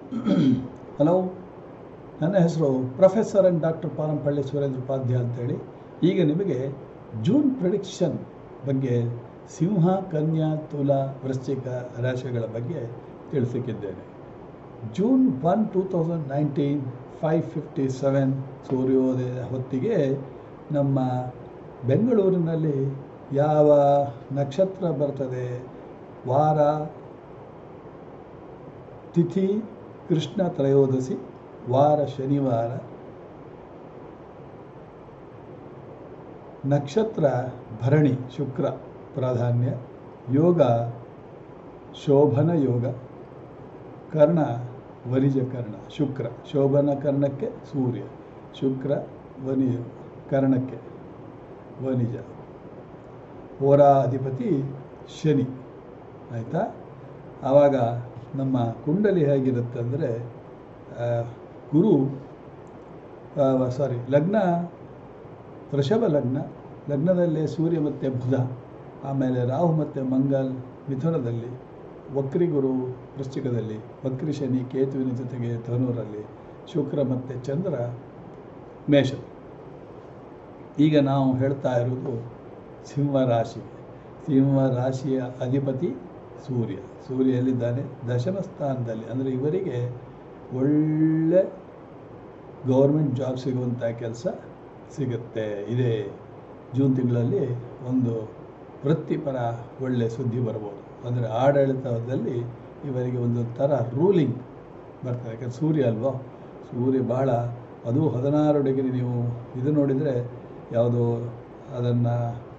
hello ನನ್ನ ಹೆಸರು professor and doctor Parampalli Surendra Upadhyaya ಅಂತೇಳಿ ಈಗ ನಿಮಗೆ ಜೂನ್ ಪ್ರಿಡಿಕ್ಷನ್ ಬಗ್ಗೆ ಸಿಂಹ ಕನ್ಯಾ ತುಲ ವೃಶ್ಚಿಕ ರಾಶಿಗಳ ಬಗ್ಗೆ ತಿಳಿಸಲಿಕ್ಕಿದ್ದೇನೆ June one two thousand nineteen five fifty seven ಸೂರ್ಯೋದಯದ ಹೊತ್ತಿಗೆ ನಮ್ಮ ಬೆಂಗಳೂರಿನಲ್ಲಿ ಯಾವ ನಕ್ಷತ್ರ ಬರ್ತದೆ ವಾರ ತಿಥಿ ಕೃಷ್ಣ ತ್ರಯೋದಶಿ ವಾರ ಶನಿವಾರ ನಕ್ಷತ್ರ ಭರಣಿ ಶುಕ್ರ ಪ್ರಾಧಾನ್ಯ ಯೋಗ ಶೋಭನ ಯೋಗ ಕರ್ಣ ವನಿಜ ಕರ್ಣ ಶುಕ್ರ ಶೋಭನ ಕರ್ಣಕ್ಕೆ ಸೂರ್ಯ ಶುಕ್ರ ವನಿ ಕರ್ಣಕ್ಕೆ ವನಿಜ ಹೋರಾಧಿಪತಿ ಶನಿ ಆಯಿತಾ ಆವಾಗ ನಮ್ಮ ಕುಂಡಲಿ ಹೇಗಿರುತ್ತೆ ಅಂದರೆ ಗುರು ಸಾರಿ ಲಗ್ನ ವೃಷಭ ಲಗ್ನ ಲಗ್ನದಲ್ಲೇ ಸೂರ್ಯ ಮತ್ತು ಬುಧ ಆಮೇಲೆ ರಾಹು ಮತ್ತು ಮಂಗಲ್ ಮಿಥುನದಲ್ಲಿ ವಕ್ರಿ ಗುರು ವೃಶ್ಚಿಕದಲ್ಲಿ ವಕ್ರಿ ಶನಿ ಕೇತುವಿನ ಜೊತೆಗೆ ಧನುರಲ್ಲಿ ಶುಕ್ರ ಮತ್ತು ಚಂದ್ರ ಮೇಷ ಈಗ ನಾವು ಹೇಳ್ತಾ ಇರೋದು ಸಿಂಹ ರಾಶಿ ಸಿಂಹ ರಾಶಿಯ ಅಧಿಪತಿ ಸೂರ್ಯ ಸೂರ್ಯ ಎಲ್ಲಿದ್ದಾನೆ ದಶಮ ಸ್ಥಾನದಲ್ಲಿ ಅಂದರೆ ಇವರಿಗೆ ಒಳ್ಳೆ ಗೌರ್ಮೆಂಟ್ ಜಾಬ್ ಸಿಗುವಂಥ ಕೆಲಸ ಸಿಗುತ್ತೆ ಇದೇ ಜೂನ್ ತಿಂಗಳಲ್ಲಿ ಒಂದು ವೃತ್ತಿಪರ ಒಳ್ಳೆ ಸುದ್ದಿ ಬರ್ಬೋದು ಅಂದರೆ ಆಡಳಿತದಲ್ಲಿ ಇವರಿಗೆ ಒಂದು ಥರ ರೂಲಿಂಗ್ ಬರ್ತದೆ ಯಾಕಂದ್ರೆ ಸೂರ್ಯ ಅಲ್ವಾ ಸೂರ್ಯ ಬಹಳ ಅದು ಹದಿನಾರು ಡಿಗ್ರಿ ನೀವು ಇದು ನೋಡಿದರೆ ಯಾವುದು ಅದನ್ನು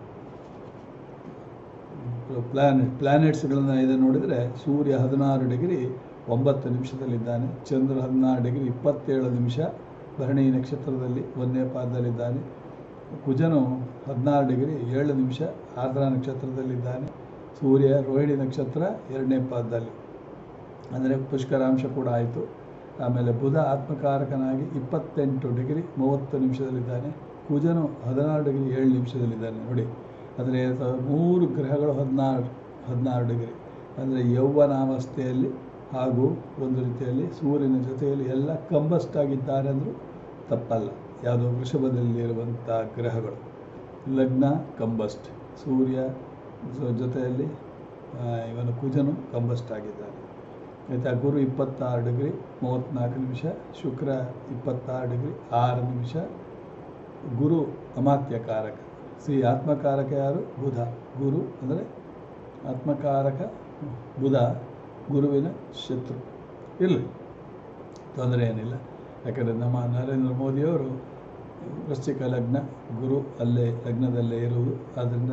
ಪ್ಲಾನೆಟ್ ಪ್ಲಾನೆಟ್ಸ್ಗಳನ್ನ ಇದು ನೋಡಿದರೆ ಸೂರ್ಯ ಹದಿನಾರು ಡಿಗ್ರಿ ಒಂಬತ್ತು ನಿಮಿಷದಲ್ಲಿದ್ದಾನೆ ಚಂದ್ರ ಹದಿನಾರು ಡಿಗ್ರಿ ಇಪ್ಪತ್ತೇಳು ನಿಮಿಷ ಭರಣಿ ನಕ್ಷತ್ರದಲ್ಲಿ ಒಂದನೇ ಪಾದದಲ್ಲಿದ್ದಾನೆ ಕುಜನು ಹದಿನಾರು ಡಿಗ್ರಿ ಏಳು ನಿಮಿಷ ಆರ್ದ್ರ ನಕ್ಷತ್ರದಲ್ಲಿದ್ದಾನೆ ಸೂರ್ಯ ರೋಹಿಣಿ ನಕ್ಷತ್ರ ಎರಡನೇ ಪಾದದಲ್ಲಿ ಅಂದರೆ ಪುಷ್ಕರಾಂಶ ಕೂಡ ಆಯಿತು ಆಮೇಲೆ ಬುಧ ಆತ್ಮಕಾರಕನಾಗಿ ಇಪ್ಪತ್ತೆಂಟು ಡಿಗ್ರಿ ಮೂವತ್ತು ನಿಮಿಷದಲ್ಲಿದ್ದಾನೆ ಕುಜನು ಹದಿನಾರು ಡಿಗ್ರಿ ಏಳು ನಿಮಿಷದಲ್ಲಿದ್ದಾನೆ ನೋಡಿ ಅಂದರೆ ಮೂರು ಗ್ರಹಗಳು ಹದಿನಾರು ಹದಿನಾರು ಡಿಗ್ರಿ ಅಂದರೆ ಯೌವನಾವಸ್ಥೆಯಲ್ಲಿ ಹಾಗೂ ಒಂದು ರೀತಿಯಲ್ಲಿ ಸೂರ್ಯನ ಜೊತೆಯಲ್ಲಿ ಎಲ್ಲ ಕಂಬಸ್ಟ್ ಆಗಿದ್ದಾರೆ ಅಂದರೂ ತಪ್ಪಲ್ಲ ಯಾವುದೋ ವೃಷಭದಲ್ಲಿರುವಂಥ ಗ್ರಹಗಳು ಲಗ್ನ ಕಂಬಸ್ಟ್ ಸೂರ್ಯ ಜೊತೆಯಲ್ಲಿ ಇವನು ಕುಜನು ಕಂಬಸ್ಟ್ ಆಗಿದ್ದಾನೆ ಆಯಿತಾ ಗುರು ಇಪ್ಪತ್ತಾರು ಡಿಗ್ರಿ ಮೂವತ್ತ್ನಾಲ್ಕು ನಿಮಿಷ ಶುಕ್ರ ಇಪ್ಪತ್ತಾರು ಡಿಗ್ರಿ ಆರು ನಿಮಿಷ ಗುರು ಅಮಾತ್ಯಕಾರಕ ಸಿ ಆತ್ಮಕಾರಕ ಯಾರು ಬುಧ ಗುರು ಅಂದರೆ ಆತ್ಮಕಾರಕ ಬುಧ ಗುರುವಿನ ಶತ್ರು ಇರಲಿ ತೊಂದರೆ ಏನಿಲ್ಲ ಯಾಕಂದರೆ ನಮ್ಮ ನರೇಂದ್ರ ಮೋದಿಯವರು ವೃಶ್ಚಿಕ ಲಗ್ನ ಗುರು ಅಲ್ಲೇ ಲಗ್ನದಲ್ಲೇ ಇರುವುದು ಆದ್ದರಿಂದ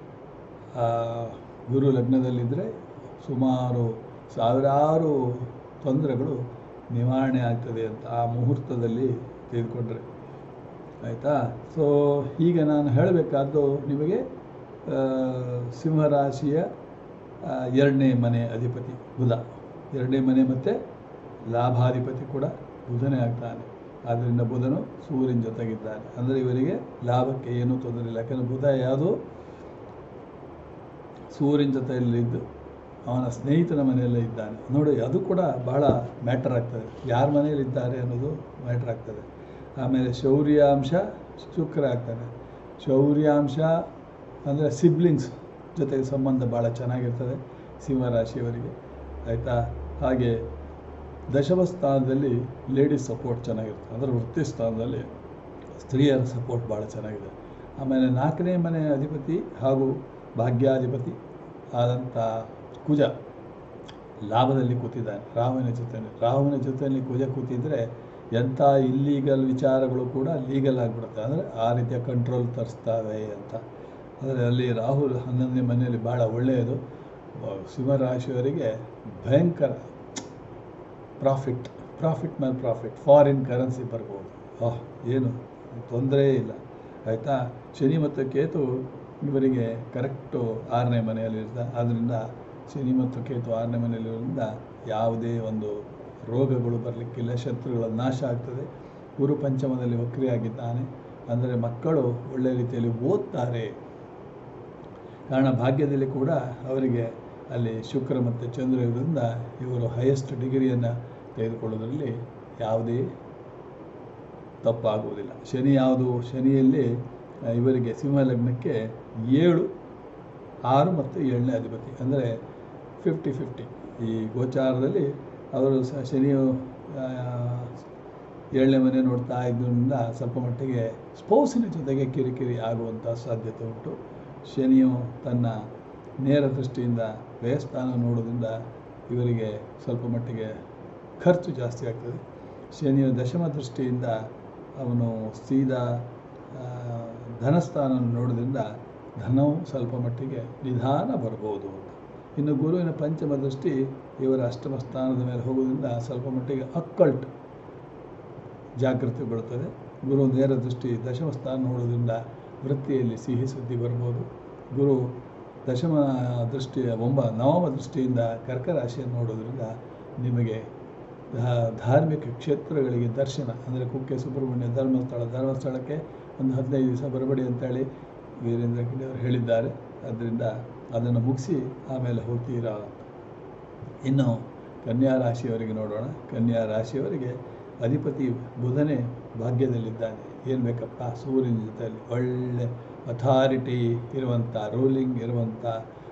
ಗುರು ಲಗ್ನದಲ್ಲಿದ್ದರೆ ಸುಮಾರು ಸಾವಿರಾರು ತೊಂದರೆಗಳು ನಿವಾರಣೆ ಆಗ್ತದೆ ಅಂತ ಆ ಮುಹೂರ್ತದಲ್ಲಿ ತೆಗೆದುಕೊಂಡ್ರೆ ಆಯಿತಾ ಸೊ ಈಗ ನಾನು ಹೇಳಬೇಕಾದ್ದು ನಿಮಗೆ ಸಿಂಹರಾಶಿಯ ಎರಡನೇ ಮನೆ ಅಧಿಪತಿ ಬುಧ ಎರಡನೇ ಮನೆ ಮತ್ತು ಲಾಭಾಧಿಪತಿ ಕೂಡ ಬುಧನೇ ಆಗ್ತಾನೆ ಆದ್ದರಿಂದ ಬುಧನು ಸೂರ್ಯನ ಜೊತೆಗಿದ್ದಾನೆ ಅಂದರೆ ಇವರಿಗೆ ಲಾಭಕ್ಕೆ ಏನೂ ತೊಂದರೆ ಇಲ್ಲ ಯಾಕಂದರೆ ಬುಧ ಯಾವುದು ಸೂರ್ಯನ ಜೊತೆಯಲ್ಲಿದ್ದು ಅವನ ಸ್ನೇಹಿತನ ಮನೆಯಲ್ಲೇ ಇದ್ದಾನೆ ನೋಡಿ ಅದು ಕೂಡ ಬಹಳ ಮ್ಯಾಟರ್ ಆಗ್ತದೆ ಯಾರ ಮನೆಯಲ್ಲಿದ್ದಾರೆ ಅನ್ನೋದು ಮ್ಯಾಟ್ರ್ ಆಗ್ತದೆ ಆಮೇಲೆ ಶೌರ್ಯಾಂಶ ಶುಕ್ರ ಆಗ್ತಾನೆ ಶೌರ್ಯಾಂಶ ಅಂದರೆ ಸಿಬ್ಲಿಂಗ್ಸ್ ಜೊತೆಗೆ ಸಂಬಂಧ ಭಾಳ ಚೆನ್ನಾಗಿರ್ತದೆ ಸಿಂಹರಾಶಿಯವರಿಗೆ ಆಯಿತಾ ಹಾಗೆ ದಶಮ ಸ್ಥಾನದಲ್ಲಿ ಲೇಡೀಸ್ ಸಪೋರ್ಟ್ ಚೆನ್ನಾಗಿರ್ತದೆ ಅಂದರೆ ವೃತ್ತಿ ಸ್ಥಾನದಲ್ಲಿ ಸ್ತ್ರೀಯರ ಸಪೋರ್ಟ್ ಭಾಳ ಚೆನ್ನಾಗಿದೆ ಆಮೇಲೆ ನಾಲ್ಕನೇ ಮನೆ ಅಧಿಪತಿ ಹಾಗೂ ಭಾಗ್ಯಾಧಿಪತಿ ಆದಂಥ ಕುಜ ಲಾಭದಲ್ಲಿ ಕೂತಿದ್ದಾನೆ ರಾಹುವಿನ ಜೊತೆಯಲ್ಲಿ ರಾಹುವಿನ ಜೊತೆಯಲ್ಲಿ ಕುಜ ಕೂತಿದ್ರೆ ಎಂಥ ಇಲ್ಲೀಗಲ್ ವಿಚಾರಗಳು ಕೂಡ ಲೀಗಲ್ ಆಗಿಬಿಡುತ್ತೆ ಅಂದರೆ ಆ ರೀತಿಯ ಕಂಟ್ರೋಲ್ ತರಿಸ್ತವೆ ಅಂತ ಅಂದರೆ ಅಲ್ಲಿ ರಾಹುಲ್ ಹನ್ನೊಂದನೇ ಮನೆಯಲ್ಲಿ ಭಾಳ ಒಳ್ಳೆಯದು ಸಿಂಹರಾಶಿಯವರಿಗೆ ಭಯಂಕರ ಪ್ರಾಫಿಟ್ ಪ್ರಾಫಿಟ್ ಮೇಲೆ ಪ್ರಾಫಿಟ್ ಫಾರಿನ್ ಕರೆನ್ಸಿ ಬರ್ಬೋದು ಆಹ್ ಏನು ತೊಂದರೆ ಇಲ್ಲ ಆಯಿತಾ ಶನಿ ಮತ್ತು ಕೇತು ಇವರಿಗೆ ಕರೆಕ್ಟು ಆರನೇ ಮನೆಯಲ್ಲಿರ್ತಾರೆ ಆದ್ದರಿಂದ ಶನಿ ಮತ್ತು ಕೇತು ಆರನೇ ಮನೆಯಲ್ಲಿರೋದ್ರಿಂದ ಯಾವುದೇ ಒಂದು ರೋಗಗಳು ಬರಲಿಕ್ಕಿಲ್ಲ ಶತ್ರುಗಳ ನಾಶ ಆಗ್ತದೆ ಗುರು ಪಂಚಮದಲ್ಲಿ ವಕ್ರಿಯಾಗಿದ್ದಾನೆ ಅಂದರೆ ಮಕ್ಕಳು ಒಳ್ಳೆಯ ರೀತಿಯಲ್ಲಿ ಓದ್ತಾರೆ ಕಾರಣ ಭಾಗ್ಯದಲ್ಲಿ ಕೂಡ ಅವರಿಗೆ ಅಲ್ಲಿ ಶುಕ್ರ ಮತ್ತು ಚಂದ್ರ ಇರೋದ್ರಿಂದ ಇವರು ಹೈಯೆಸ್ಟ್ ಡಿಗ್ರಿಯನ್ನು ತೆಗೆದುಕೊಳ್ಳೋದ್ರಲ್ಲಿ ಯಾವುದೇ ತಪ್ಪಾಗುವುದಿಲ್ಲ ಶನಿ ಯಾವುದು ಶನಿಯಲ್ಲಿ ಆ, ಇವರಿಗೆ ಸಿಂಹ ಲಗ್ನಕ್ಕೆ ಏಳು ಆರು ಮತ್ತು ಏಳನೇ ಅಧಿಪತಿ ಅಂದರೆ ಫಿಫ್ಟಿ ಫಿಫ್ಟಿ ಈ ಗೋಚಾರದಲ್ಲಿ ಅವರು ಸ ಶನಿಯು ಆ, ಏಳನೇ ಮನೆ ನೋಡ್ತಾ ಇದ್ದರಿಂದ ಸ್ವಲ್ಪ ಮಟ್ಟಿಗೆ ಸ್ಪೌಸಿನ ಜೊತೆಗೆ ಕಿರಿಕಿರಿ ಆಗುವಂಥ ಸಾಧ್ಯತೆ ಉಂಟು ಶನಿಯು ತನ್ನ ನೇರ ದೃಷ್ಟಿಯಿಂದ ವ್ಯಯಸ್ಥಾನ ನೋಡೋದ್ರಿಂದ ಇವರಿಗೆ ಸ್ವಲ್ಪ ಮಟ್ಟಿಗೆ ಖರ್ಚು ಜಾಸ್ತಿ ಆಗ್ತದೆ ಶನಿಯ ದಶಮ ದೃಷ್ಟಿಯಿಂದ ಅವನು ಸೀದಾ ಆ, ಧನಸ್ಥಾನ ನೋಡೋದ್ರಿಂದ ಧನವು ಸ್ವಲ್ಪ ಮಟ್ಟಿಗೆ ನಿಧಾನ ಬರ್ಬೋದು ಅಂತ ಇನ್ನು ಗುರುವಿನ ಪಂಚಮ ದೃಷ್ಟಿ ಇವರ ಅಷ್ಟಮ ಸ್ಥಾನದ ಮೇಲೆ ಹೋಗೋದ್ರಿಂದ ಸ್ವಲ್ಪ ಮಟ್ಟಿಗೆ ಅಕ್ಕಲ್ಟ್ ಜಾಗೃತಿ ಬೀಳ್ತದೆ ಗುರು ನೇರ ದೃಷ್ಟಿ ದಶಮ ಸ್ಥಾನ ನೋಡೋದ್ರಿಂದ ವೃತ್ತಿಯಲ್ಲಿ ಸಿಹಿ ಸುದ್ದಿ ಬರ್ಬೋದು ಗುರು ದಶಮ ದೃಷ್ಟಿಯ ಒಂಬ ನವಮ ದೃಷ್ಟಿಯಿಂದ ಕರ್ಕ ರಾಶಿಯನ್ನು ನೋಡೋದ್ರಿಂದ ನಿಮಗೆ ಧಾ- ಧಾರ್ಮಿಕ ಕ್ಷೇತ್ರಗಳಿಗೆ ದರ್ಶನ ಅಂದರೆ ಕುಕ್ಕೆ ಸುಬ್ರಹ್ಮಣ್ಯ ಧರ್ಮಸ್ಥಳ ಧರ್ಮಸ್ಥಳಕ್ಕೆ ಒಂದು ಹದಿನೈದು ದಿವಸ ಬರಬೇಡಿ ಅಂತೇಳಿ ವೀರೇಂದ್ರ ಗಿಡಿ ಅವರು ಹೇಳಿದ್ದಾರೆ ಅದರಿಂದ ಅದನ್ನು ಮುಗಿಸಿ ಆಮೇಲೆ ಹೋಗ್ತೀರಾ ಇನ್ನು ಕನ್ಯಾ ರಾಶಿಯವರಿಗೆ ನೋಡೋಣ ಕನ್ಯಾ ರಾಶಿಯವರಿಗೆ ಅಧಿಪತಿ ಬುಧನೇ ಭಾಗ್ಯದಲ್ಲಿದ್ದಾನೆ ಏನು ಬೇಕಪ್ಪ ಸೂರ್ಯನ ಜೊತೆಯಲ್ಲಿ ಒಳ್ಳೆ ಅಥಾರಿಟಿ ಇರುವಂಥ ರೂಲಿಂಗ್ ಇರುವಂಥ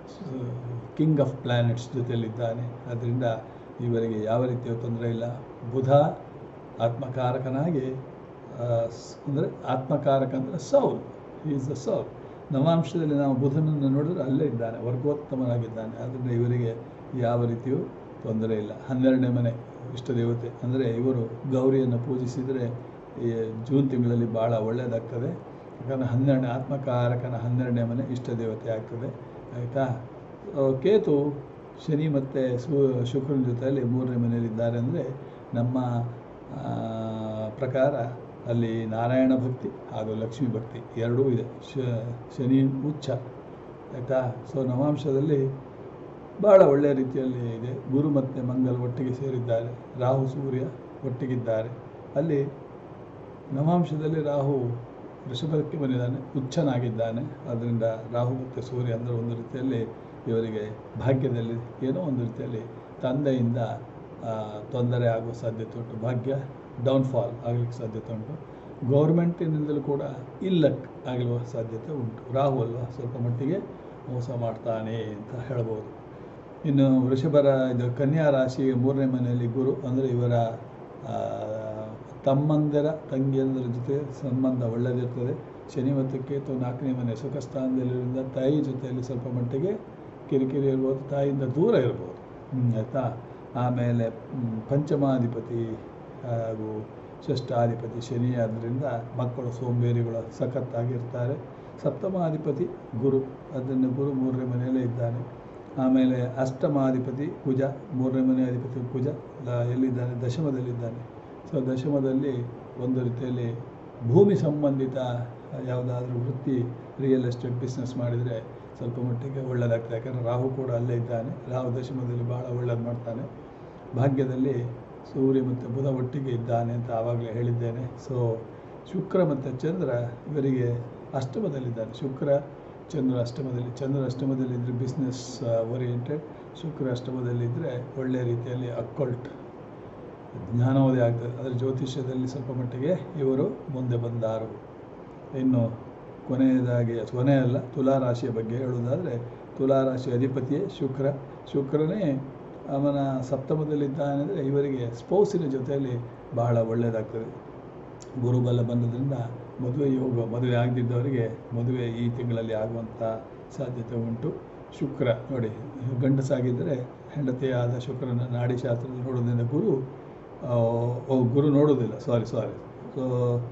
ಕಿಂಗ್ ಆಫ್ ಪ್ಲ್ಯಾನೆಟ್ಸ್ ಜೊತೆಯಲ್ಲಿದ್ದಾನೆ ಅದರಿಂದ ಇವರಿಗೆ ಯಾವ ರೀತಿಯ ತೊಂದರೆ ಇಲ್ಲ ಬುಧ ಆತ್ಮಕಾರಕನಾಗಿ ಅಂದರೆ ಆತ್ಮಕಾರಕ ಅಂದರೆ ಸೌಲ್ ಈಸ್ ದ ಸೌಲ್ ನವಾಂಶದಲ್ಲಿ ನಾವು ಬುಧನನ್ನು ನೋಡಿದ್ರೆ ಅಲ್ಲೇ ಇದ್ದಾನೆ ವರ್ಗೋತ್ತಮನಾಗಿದ್ದಾನೆ ಆದ್ದರಿಂದ ಇವರಿಗೆ ಯಾವ ರೀತಿಯೂ ತೊಂದರೆ ಇಲ್ಲ ಹನ್ನೆರಡನೇ ಮನೆ ಇಷ್ಟ ದೇವತೆ ಅಂದರೆ ಇವರು ಗೌರಿಯನ್ನು ಪೂಜಿಸಿದರೆ ಈ ಜೂನ್ ತಿಂಗಳಲ್ಲಿ ಭಾಳ ಒಳ್ಳೆಯದಾಗ್ತದೆ ಯಾಕಂದರೆ ಹನ್ನೆರಡನೇ ಆತ್ಮಕಾರಕನ ಹನ್ನೆರಡನೇ ಮನೆ ಇಷ್ಟ ದೇವತೆ ಆಗ್ತದೆ ಆಯಿತಾ ಕೇತು ಶನಿ ಮತ್ತು ಸು ಶುಕ್ರನ ಜೊತೆಯಲ್ಲಿ ಮೂರನೇ ಮನೆಯಲ್ಲಿದ್ದಾರೆ ಅಂದರೆ ನಮ್ಮ ಆ, ಪ್ರಕಾರ ಅಲ್ಲಿ ನಾರಾಯಣ ಭಕ್ತಿ ಹಾಗೂ ಲಕ್ಷ್ಮೀ ಭಕ್ತಿ ಎರಡೂ ಇದೆ ಶ ಶನಿ ಉಚ್ಚ ಆಯಿತಾ ಸೊ ನವಾಂಶದಲ್ಲಿ ಭಾಳ ಒಳ್ಳೆಯ ರೀತಿಯಲ್ಲಿ ಇದೆ ಗುರು ಮತ್ತು ಮಂಗಲ್ ಒಟ್ಟಿಗೆ ಸೇರಿದ್ದಾರೆ ರಾಹು ಸೂರ್ಯ ಒಟ್ಟಿಗಿದ್ದಾರೆ ಅಲ್ಲಿ ನವಾಂಶದಲ್ಲಿ ರಾಹು ವೃಷಭಕ್ಕೆ ಬಂದಿದ್ದಾನೆ ಉಚ್ಚನಾಗಿದ್ದಾನೆ ಅದರಿಂದ ರಾಹು ಮತ್ತು ಸೂರ್ಯ ಅಂದರೆ ಒಂದು ರೀತಿಯಲ್ಲಿ ಇವರಿಗೆ ಭಾಗ್ಯದಲ್ಲಿ ಏನೋ ಒಂದು ರೀತಿಯಲ್ಲಿ ತಂದೆಯಿಂದ ಆ, ತೊಂದರೆ ಆಗುವ ಸಾಧ್ಯತೆ ಉಂಟು ಭಾಗ್ಯ ಡೌನ್ಫಾಲ್ ಆಗಲಿಕ್ಕೆ ಸಾಧ್ಯತೆ ಉಂಟು ಗೌರ್ಮೆಂಟಿನಿಂದಲೂ ಕೂಡ ಇಲ್ಲಕ್ ಆಗಲುವ ಸಾಧ್ಯತೆ ಉಂಟು ರಾಹು ಅಲ್ವಾ ಸ್ವಲ್ಪ ಮಟ್ಟಿಗೆ ಮೋಸ ಮಾಡ್ತಾನೆ ಅಂತ ಹೇಳ್ಬೋದು ಇನ್ನು ವೃಷಭರ ಇದು ಕನ್ಯಾ ರಾಶಿ ಮೂರನೇ ಮನೆಯಲ್ಲಿ ಗುರು ಅಂದರೆ ಇವರ ಆ, ತಮ್ಮಂದಿರ ತಂಗಿಯಂದರ ಜೊತೆ ಸಂಬಂಧ ಒಳ್ಳೆಯದಿರ್ತದೆ ಶನಿ ಮತ್ತು ಕೇತು ನಾಲ್ಕನೇ ಮನೆ ಸುಖ ಸ್ಥಾನದಲ್ಲಿರೋದ್ರಿಂದ ತಾಯಿ ಜೊತೆಯಲ್ಲಿ ಸ್ವಲ್ಪ ಮಟ್ಟಿಗೆ ಕಿರಿಕಿರಿ ಇರ್ಬೋದು ತಾಯಿಯಿಂದ ದೂರ ಇರ್ಬೋದು ಹ್ಮ್, ಆಯಿತಾ ಆಮೇಲೆ ಹ್ಮ್, ಪಂಚಮಾಧಿಪತಿ ಹಾಗೂ ಷಷ್ಠಾಧಿಪತಿ ಶನಿ ಆದ್ದರಿಂದ ಮಕ್ಕಳು ಸೋಂಬೇರಿಗಳು ಸಖತ್ತಾಗಿರ್ತಾರೆ ಸಪ್ತಮಾಧಿಪತಿ ಗುರು ಅದನ್ನು ಗುರು ಮೂರನೇ ಮನೆಯಲ್ಲೇ ಇದ್ದಾನೆ ಆಮೇಲೆ ಅಷ್ಟಮಾಧಿಪತಿ ಕುಜ ಮೂರನೇ ಮನೆ ಅಧಿಪತಿ ಕುಜ ಲ- ಎಲ್ಲಿದ್ದಾನೆ ದಶಮದಲ್ಲಿದ್ದಾನೆ ಸೊ ದಶಮದಲ್ಲಿ ಒಂದು ರೀತಿಯಲ್ಲಿ ಭೂಮಿ ಸಂಬಂಧಿತ ಯಾವುದಾದ್ರೂ ವೃತ್ತಿ ರಿಯಲ್ ಎಸ್ಟೇಟ್ ಬಿಸ್ನೆಸ್ ಮಾಡಿದರೆ ಸ್ವಲ್ಪ ಮಟ್ಟಿಗೆ ಒಳ್ಳೆಯದಾಗ್ತದೆ ಯಾಕಂದರೆ ರಾಹು ಕೂಡ ಅಲ್ಲೇ ಇದ್ದಾನೆ ರಾಹು ದಶಮದಲ್ಲಿ ಭಾಳ ಒಳ್ಳೇದು ಮಾಡ್ತಾನೆ ಭಾಗ್ಯದಲ್ಲಿ ಸೂರ್ಯ ಮತ್ತು ಬುಧ ಒಟ್ಟಿಗೆ ಇದ್ದಾನೆ ಅಂತ ಆವಾಗಲೇ ಹೇಳಿದ್ದೇನೆ ಸೊ ಶುಕ್ರ ಮತ್ತು ಚಂದ್ರ ಇವರಿಗೆ ಅಷ್ಟಮದಲ್ಲಿದ್ದಾನೆ ಶುಕ್ರ ಚಂದ್ರ ಅಷ್ಟಮದಲ್ಲಿ ಚಂದ್ರ ಅಷ್ಟಮದಲ್ಲಿದ್ದರೆ ಬಿಸ್ನೆಸ್ ಓರಿಯೆಂಟೆಡ್ ಶುಕ್ರ ಅಷ್ಟಮದಲ್ಲಿದ್ದರೆ ಒಳ್ಳೆಯ ರೀತಿಯಲ್ಲಿ ಅಕ್ಕಲ್ಟ್ ಜ್ಞಾನೋದಯ ಆಗ್ತದೆ ಅದರ ಜ್ಯೋತಿಷ್ಯದಲ್ಲಿ ಸ್ವಲ್ಪ ಮಟ್ಟಿಗೆ ಇವರು ಮುಂದೆ ಬಂದಾರು ಇನ್ನು ಕೊನೆಯದಾಗಿ ಕೊನೆಯಲ್ಲ ತುಲಾ ರಾಶಿಯ ಬಗ್ಗೆ ಹೇಳುವುದಾದರೆ ತುಲಾ ರಾಶಿ ಅಧಿಪತಿಯೇ ಶುಕ್ರ ಶುಕ್ರನೇ ಅವನ ಸಪ್ತಮದಲ್ಲಿದ್ದಾನೆ ಅಂದರೆ ಇವರಿಗೆ ಸ್ಪೌಸಿನ ಜೊತೆಯಲ್ಲಿ ಬಹಳ ಒಳ್ಳೆಯದಾಗ್ತದೆ ಗುರುಬಲ ಬಂದದ್ರಿಂದ ಮದುವೆ ಯೋಗ ಮದುವೆ ಆಗದಿದ್ದವರಿಗೆ ಮದುವೆ ಈ ತಿಂಗಳಲ್ಲಿ ಆಗುವಂಥ ಸಾಧ್ಯತೆ ಉಂಟು ಶುಕ್ರ ನೋಡಿ ಗಂಡಸಾಗಿದ್ದರೆ ಹೆಂಡತಿಯಾದ ಶುಕ್ರನ ನಾಡಿ ಶಾಸ್ತ್ರದಲ್ಲಿ ನೋಡೋದ್ರಿಂದ ಗುರು ಆ, ಓ ಗುರು ನೋಡೋದಿಲ್ಲ ಸಾರಿ ಸಾರಿ ಸೊ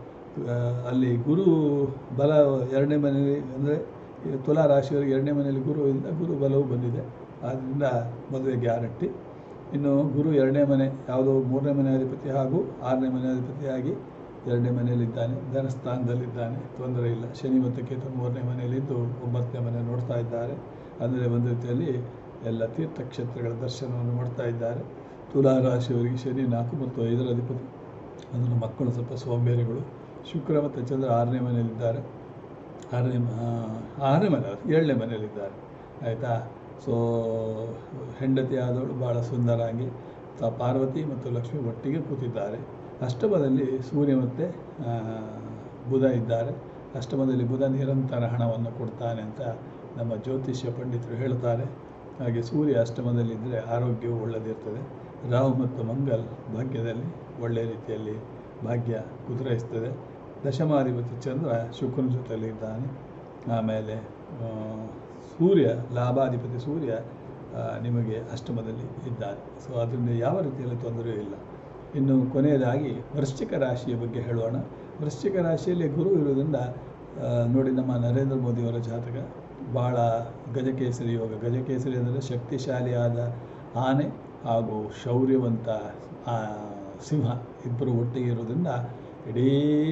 ಅಲ್ಲಿ ಗುರು ಬಲ ಎರಡನೇ ಮನೆಯಲ್ಲಿ ಅಂದರೆ ತುಲಾ ರಾಶಿಯವರಿಗೆ ಎರಡನೇ ಮನೆಯಲ್ಲಿ ಗುರುವಿಂದ ಗುರು ಬಲವು ಬಂದಿದೆ ಆದ್ದರಿಂದ ಮದುವೆ ಗ್ಯಾರಂಟಿ ಇನ್ನು ಗುರು ಎರಡನೇ ಮನೆ ಯಾವುದೋ ಮೂರನೇ ಮನೆ ಅಧಿಪತಿ ಹಾಗೂ ಆರನೇ ಮನೆ ಅಧಿಪತಿಯಾಗಿ ಎರಡನೇ ಮನೆಯಲ್ಲಿದ್ದಾನೆ ಧನಸ್ಥಾನದಲ್ಲಿದ್ದಾನೆ ತೊಂದರೆ ಇಲ್ಲ ಶನಿ ಮತ್ತು ಕೇತು ಮೂರನೇ ಮನೆಯಲ್ಲಿದ್ದು ಒಂಬತ್ತನೇ ಮನೆ ನೋಡ್ತಾ ಇದ್ದಾರೆ ಅಂದರೆ ಒಂದು ರೀತಿಯಲ್ಲಿ ಎಲ್ಲ ತೀರ್ಥಕ್ಷೇತ್ರಗಳ ದರ್ಶನವನ್ನು ಮಾಡ್ತಾ ಇದ್ದಾರೆ ತುಲಾ ರಾಶಿಯವರಿಗೆ ಶನಿ ನಾಲ್ಕು ಮತ್ತು ಐದರ ಅಧಿಪತಿ ಅದನ್ನು ಮಕ್ಕಳು ಸ್ವಲ್ಪ ಸೋಂಬೇರಿಗಳು ಶುಕ್ರ ಮತ್ತು ಚಂದ್ರ ಆರನೇ ಮನೆಯಲ್ಲಿದ್ದಾರೆ ಆರನೇ ಮ- ಆ, ಆರನೇ ಮನೆ ಅಲ್ಲ, ಏಳನೇ ಮನೆಯಲ್ಲಿದ್ದಾರೆ ಆಯಿತಾ ಸೊ ಹೆಂಡತಿ ಆದವಳು ಭಾಳ ಸುಂದರಾಂಗಿ ತ- ಪಾರ್ವತಿ ಮತ್ತು ಲಕ್ಷ್ಮಿ ಒಟ್ಟಿಗೆ ಕೂತಿದ್ದಾರೆ ಅಷ್ಟಮದಲ್ಲಿ ಸೂರ್ಯ ಮತ್ತು ಆ, ಬುಧ ಇದ್ದಾರೆ ಅಷ್ಟಮದಲ್ಲಿ ಬುಧ ನಿರಂತರ ಹಣವನ್ನು ಕೊಡ್ತಾನೆ ಅಂತ ನಮ್ಮ ಜ್ಯೋತಿಷ್ಯ ಪಂಡಿತರು ಹೇಳ್ತಾರೆ ಹಾಗೆ ಸೂರ್ಯ ಅಷ್ಟಮದಲ್ಲಿದ್ದರೆ ಆರೋಗ್ಯವು ಒಳ್ಳೆದಿರ್ತದೆ ರಾಹು ಮತ್ತು ಮಂಗಲ್ ಭಾಗ್ಯದಲ್ಲಿ ಒಳ್ಳೆಯ ರೀತಿಯಲ್ಲಿ ಭಾಗ್ಯ ಕುದುರೈಸ್ತದೆ ದಶಮಾಧಿಪತಿ ಚಂದ್ರ ಶುಕ್ರನ ಜೊತೆಯಲ್ಲಿ ಇದ್ದಾನೆ ಆಮೇಲೆ ಆ, ಸೂರ್ಯ ಲಾಭಾಧಿಪತಿ ಸೂರ್ಯ ಆ, ನಿಮಗೆ ಅಷ್ಟಮದಲ್ಲಿ ಇದ್ದಾನೆ ಸೊ ಅದರಿಂದ ಯಾವ ರೀತಿಯಲ್ಲಿ ತೊಂದರೆಯೂ ಇಲ್ಲ ಇನ್ನು ಕೊನೆಯದಾಗಿ ವೃಶ್ಚಿಕ ರಾಶಿಯ ಬಗ್ಗೆ ಹೇಳೋಣ ವೃಶ್ಚಿಕ ರಾಶಿಯಲ್ಲಿ ಗುರು ಇರೋದ್ರಿಂದ ಆ, ನೋಡಿ ನಮ್ಮ ನರೇಂದ್ರ ಮೋದಿಯವರ ಜಾತಕ ಭಾಳ ಗಜಕೇಸರಿ ಯೋಗ ಗಜಕೇಸರಿ ಅಂದರೆ ಶಕ್ತಿಶಾಲಿಯಾದ ಆನೆ ಹಾಗೂ ಶೌರ್ಯವಂತ ಆ, ಸಿಂಹ ಇಬ್ಬರು ಒಟ್ಟಿಗೆ ಇರೋದ್ರಿಂದ ಇಡೀ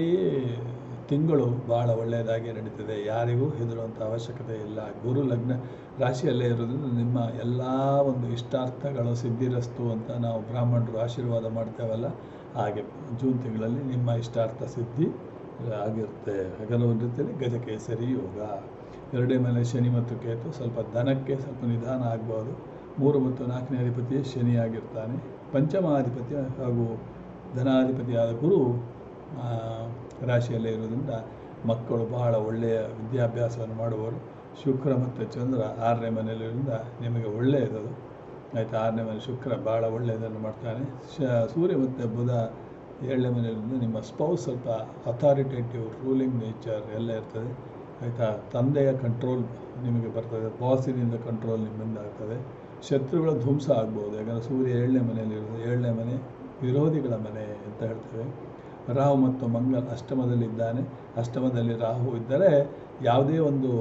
ತಿಂಗಳು ಭಾಳ ಒಳ್ಳೆಯದಾಗಿ ನಡೀತದೆ ಯಾರಿಗೂ ಹೆದರುವಂಥ ಅವಶ್ಯಕತೆ ಇಲ್ಲ ಗುರು ಲಗ್ನ ರಾಶಿಯಲ್ಲೇ ಇರೋದ್ರಿಂದ ನಿಮ್ಮ ಎಲ್ಲ ಒಂದು ಇಷ್ಟಾರ್ಥಗಳು ಸಿದ್ಧಿರಸ್ತು ಅಂತ ನಾವು ಬ್ರಾಹ್ಮಣರು ಆಶೀರ್ವಾದ ಮಾಡ್ತೇವಲ್ಲ ಹಾಗೆ ಜೂನ್ ತಿಂಗಳಲ್ಲಿ ನಿಮ್ಮ ಇಷ್ಟಾರ್ಥ ಸಿದ್ಧಿ ಆಗಿರುತ್ತೆ ಹಾಗಾದ್ರೆ ಒಂದು ರೀತಿಯಲ್ಲಿ ಗಜಕೇಸರಿ ಯೋಗ ಎರಡೇ ಮೇಲೆ ಶನಿ ಮತ್ತು ಕೇತು ಸ್ವಲ್ಪ ದನಕ್ಕೆ ಸ್ವಲ್ಪ ನಿಧಾನ ಆಗ್ಬೋದು ಮೂರು ಮತ್ತು ನಾಲ್ಕನೇ ಅಧಿಪತಿ ಶನಿ ಆಗಿರ್ತಾನೆ ಪಂಚಮಾಧಿಪತಿ ಹಾಗೂ ಧನಾಧಿಪತಿಯಾದ ಗುರು ಆ, ರಾಶಿಯಲ್ಲೇ ಇರೋದ್ರಿಂದ ಮಕ್ಕಳು ಬಹಳ ಒಳ್ಳೆಯ ವಿದ್ಯಾಭ್ಯಾಸವನ್ನು ಮಾಡುವರು ಶುಕ್ರ ಮತ್ತು ಚಂದ್ರ ಆರನೇ ಮನೆಯಲ್ಲಿರೋದ್ರಿಂದ ನಿಮಗೆ ಒಳ್ಳೆಯದದು ಆಯಿತಾ ಆರನೇ ಮನೆ ಶುಕ್ರ ಭಾಳ ಒಳ್ಳೆಯದನ್ನು ಮಾಡ್ತಾನೆ ಶ ಸೂರ್ಯ ಮತ್ತು ಬುಧ ಏಳನೇ ಮನೆಯಲ್ಲಿருந்து ನಿಮ್ಮ ಸ್ಪೌಸ್ ಸ್ವಲ್ಪ ಅಥಾರಿಟೇಟಿವ್ ರೂಲಿಂಗ್ ನೇಚರ್ ಎಲ್ಲ ಇರ್ತದೆ ಆಯಿತಾ ತಂದೆಯ ಕಂಟ್ರೋಲ್ ನಿಮಗೆ ಬರ್ತದೆ ಬಾಸಿನಿಂದ ಕಂಟ್ರೋಲ್ ನಿಮ್ಮಿಂದ ಆಗ್ತದೆ ಶತ್ರುಗಳ ಧ್ವಂಸ ಆಗ್ಬೋದು ಯಾಕಂದರೆ ಸೂರ್ಯ ಏಳನೇ ಮನೆಯಲ್ಲಿರೋದು ಏಳನೇ ಮನೆ ವಿರೋಧಿಗಳ ಮನೆ ಅಂತ ಹೇಳ್ತೇವೆ ರಾಹು ಮತ್ತು ಮಂಗಲ್ ಅಷ್ಟಮದಲ್ಲಿದ್ದಾನೆ ಅಷ್ಟಮದಲ್ಲಿ ರಾಹು ಇದ್ದರೆ ಯಾವುದೇ ಒಂದು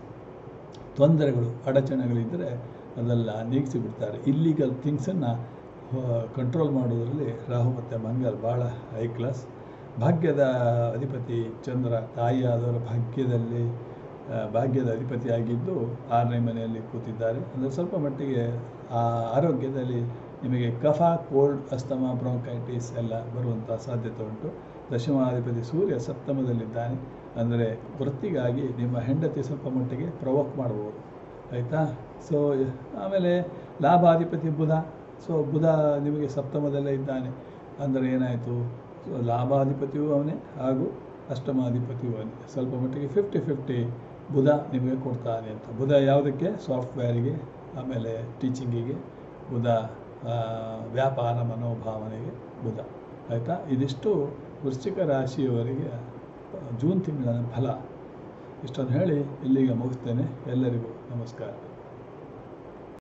ತೊಂದರೆಗಳು ಅಡಚಣೆಗಳಿದ್ದರೆ ಅದೆಲ್ಲ ನೀಗಿಸಿ ಬಿಡ್ತಾರೆ ಇಲ್ಲಿಗಲ್ ಥಿಂಗ್ಸನ್ನು ಕಂಟ್ರೋಲ್ ಮಾಡೋದರಲ್ಲಿ ರಾಹು ಮತ್ತು ಮಂಗಲ್ ಭಾಳ ಹೈ ಕ್ಲಾಸ್ ಭಾಗ್ಯದ ಅಧಿಪತಿ ಚಂದ್ರ ತಾಯಿಯಾದವರ ಭಾಗ್ಯದಲ್ಲಿ ಆ, ಭಾಗ್ಯದ ಅಧಿಪತಿಯಾಗಿದ್ದು ಆರನೇ ಮನೆಯಲ್ಲಿ ಕೂತಿದ್ದಾರೆ ಅಂದರೆ ಸ್ವಲ್ಪ ಮಟ್ಟಿಗೆ ಆ ಆರೋಗ್ಯದಲ್ಲಿ ನಿಮಗೆ ಕಫ ಕೋಲ್ಡ್ ಅಸ್ತಮ ಬ್ರೋಂಕೈಟಿಸ್ ಎಲ್ಲ ಬರುವಂಥ ಸಾಧ್ಯತೆ ಉಂಟು ದಶಮಾಧಿಪತಿ ಸೂರ್ಯ ಸಪ್ತಮದಲ್ಲಿದ್ದಾನೆ ಅಂದರೆ ವೃತ್ತಿಗಾಗಿ ನಿಮ್ಮ ಹೆಂಡತಿ ಸ್ವಲ್ಪ ಮಟ್ಟಿಗೆ ಪ್ರವೋಕ್ ಮಾಡ್ಬೋದು ಆಯಿತಾ ಸೊ ಆಮೇಲೆ ಲಾಭಾಧಿಪತಿ ಬುಧ ಸೊ ಬುಧ ನಿಮಗೆ ಸಪ್ತಮದಲ್ಲೇ ಇದ್ದಾನೆ ಅಂದರೆ ಏನಾಯಿತು ಸೊ ಲಾಭಾಧಿಪತಿಯೂ ಅವನೇ ಹಾಗೂ ಅಷ್ಟಮಾಧಿಪತಿಯೂ ಅವನೇ ಸ್ವಲ್ಪ ಮಟ್ಟಿಗೆ ಫಿಫ್ಟಿ ಫಿಫ್ಟಿ ಬುಧ ನಿಮಗೆ ಕೊಡ್ತಾನೆ ಅಂತ ಬುಧ ಯಾವುದಕ್ಕೆ ಸಾಫ್ಟ್ವೇರಿಗೆ ಆಮೇಲೆ ಟೀಚಿಂಗಿಗೆ ಬುಧ ಆ, ವ್ಯಾಪಾರ ಮನೋಭಾವನೆಗೆ ಬುಧ ಆಯಿತಾ ಇದಿಷ್ಟು ವೃಶ್ಚಿಕ ರಾಶಿಯವರಿಗೆ ಜೂನ್ ತಿಂಗಳ ಫಲ ಇಷ್ಟೊಂದು ಹೇಳಿ ಇಲ್ಲಿಗೆ ಮುಗಿಸ್ತೇನೆ ಎಲ್ಲರಿಗೂ ನಮಸ್ಕಾರ